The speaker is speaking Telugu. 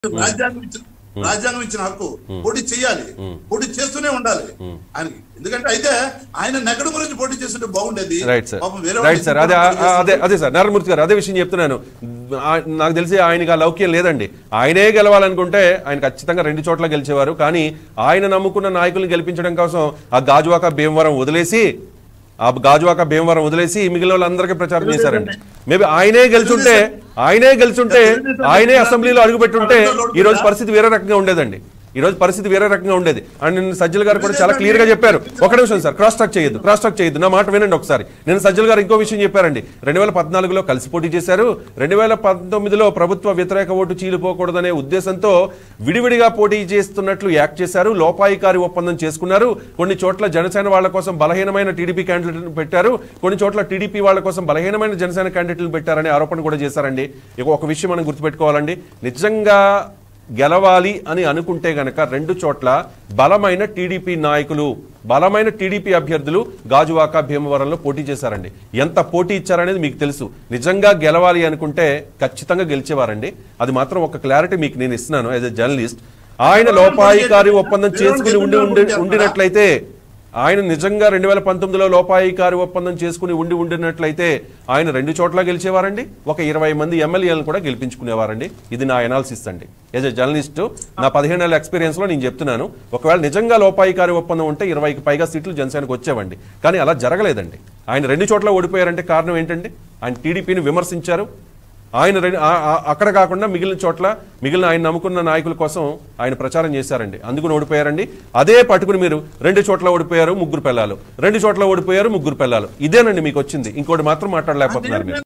రాజ్యాంగం ఇచ్చిన రాజ్యాంగం ఇచ్చిన హక్కు పోటీ చేయాలి పోటీ చేస్తూనే ఉండాలి ఆయనకి ఎందుకంటే అయితే ఆయన నెగ్గడం గురించి పోటీ చేస్తుంటే బాగుండేది రైట్ సార్ పాపం వేరే రైట్ సార్ అదే వాళ్ళు ఆ- అదే అదే సార్ నారాయణమూర్తి గారు అదే విషయం చెప్తున్నాను ఆ- నాకు తెలిసి ఆయనకి ఆ లౌక్యం లేదండి ఆయనే గెలవాలనుకుంటే ఆయన ఖచ్చితంగా రెండు చోట్ల గెలిచేవారు కానీ ఆయన నమ్ముకున్న నాయకుల్ని గెలిపించడం కోసం ఆ గాజువాక భీమవరం వదిలేసి ఆ గాజువాక భీమవరం వదిలేసి మిగిలిన వాళ్ళందరికీ ప్రచారం చేశారండి మేబీ ఆయనే గెలుచుంటే ఆయనే గెలుచుంటే ఆయనే అసెంబ్లీలో అడుగుపెట్టుంటే ఈ రోజు పరిస్థితి వేరే రకంగా ఉండేదండి ఈ రోజు పరిస్థితి వేరే రకంగా ఉండేది అండ్ నిన్న సజ్జల్ గారు కూడా చాలా క్లియర్ గా చెప్పారు ఒక నిమిషం సార్ క్రాస్ టాక్ చేయొద్దు క్రాస్ టాక్ చేయొద్దు నా మాట వినండి ఒకసారి నేను సజ్జల్ గారు ఇంకో విషయం చెప్పారండి రెండు వేల పద్నాలుగులో కలిసి పోటీ చేశారు రెండు వేల పంతొమ్మిదిలో ప్రభుత్వ వ్యతిరేక ఓటు చీలిపోకూడదనే ఉద్దేశంతో విడివిడిగా పోటీ చేస్తున్నట్లు యాక్ట్ చేశారు లోపాయికారి ఒప్పందం చేసుకున్నారు కొన్ని చోట్ల జనసేన వాళ్ళ కోసం బలహీనమైన టీడీపీ క్యాండిడేట్లను పెట్టారు కొన్ని చోట్ల టీడీపీ వాళ్ళ కోసం బలహీనమైన జనసేన క్యాండిడేట్లను పెట్టారనే ఆరోపణ కూడా చేశారండి ఇక ఒక విషయం మనం గుర్తుపెట్టుకోవాలండి నిజంగా గెలవాలి అని అనుకుంటే గనక రెండు చోట్ల బలమైన టీడీపీ నాయకులు బలమైన టీడీపీ అభ్యర్థులు గాజువాక భీమవరంలో పోటీ చేశారండి ఎంత పోటీ ఇచ్చారనేది మీకు తెలుసు నిజంగా గెలవాలి అనుకుంటే ఖచ్చితంగా గెలిచేవారండి అది మాత్రం ఒక క్లారిటీ మీకు నేను ఇస్తున్నాను యాజ్ ఎ జర్నలిస్ట్ ఆయన లోపాయికారి ఒప్పందం చేసుకుని ఉండి ఉండి ఉండినట్లయితే ఆయన నిజంగా రెండు వేల పంతొమ్మిదిలో లోపాయికారి ఒప్పందం చేసుకుని ఉండి ఉండినట్లయితే ఆయన రెండు చోట్ల గెలిచేవారండి ఒక ఇరవై మంది ఎమ్మెల్యేలను కూడా గెలిపించుకునేవారండి ఇది నా ఎనాలిసిస్ అండి యాజ్ ఎ జర్నలిస్ట్ నా పదిహేనేళ్ళ ఎక్స్పీరియన్స్ లో నేను చెప్తున్నాను ఒకవేళ నిజంగా లోపాయికారి ఒప్పందం ఉంటే ఇరవైకి పైగా సీట్లు జనసేనకు వచ్చేవండి కానీ అలా జరగలేదండి ఆయన రెండు చోట్ల ఓడిపోయారంటే కారణం ఏంటండి ఆయన టీడీపీని విమర్శించారు ఆయన రె- ఆ- ఆ- అక్కడ కాకుండా మిగిలిన చోట్ల మిగిలిన ఆయన నమ్ముకున్న నాయకుల కోసం ఆయన ప్రచారం చేశారండి అందుకుని ఓడిపోయారండి అదే పట్టుకుని మీరు రెండు చోట్ల ఓడిపోయారు ముగ్గురు పిల్లలు రెండు చోట్ల ఓడిపోయారు ముగ్గురు పిల్లలు ఇదేనండి మీకు వచ్చింది ఇంకోటి మాత్రం మాట్లాడలేకపోతున్నారు మీరు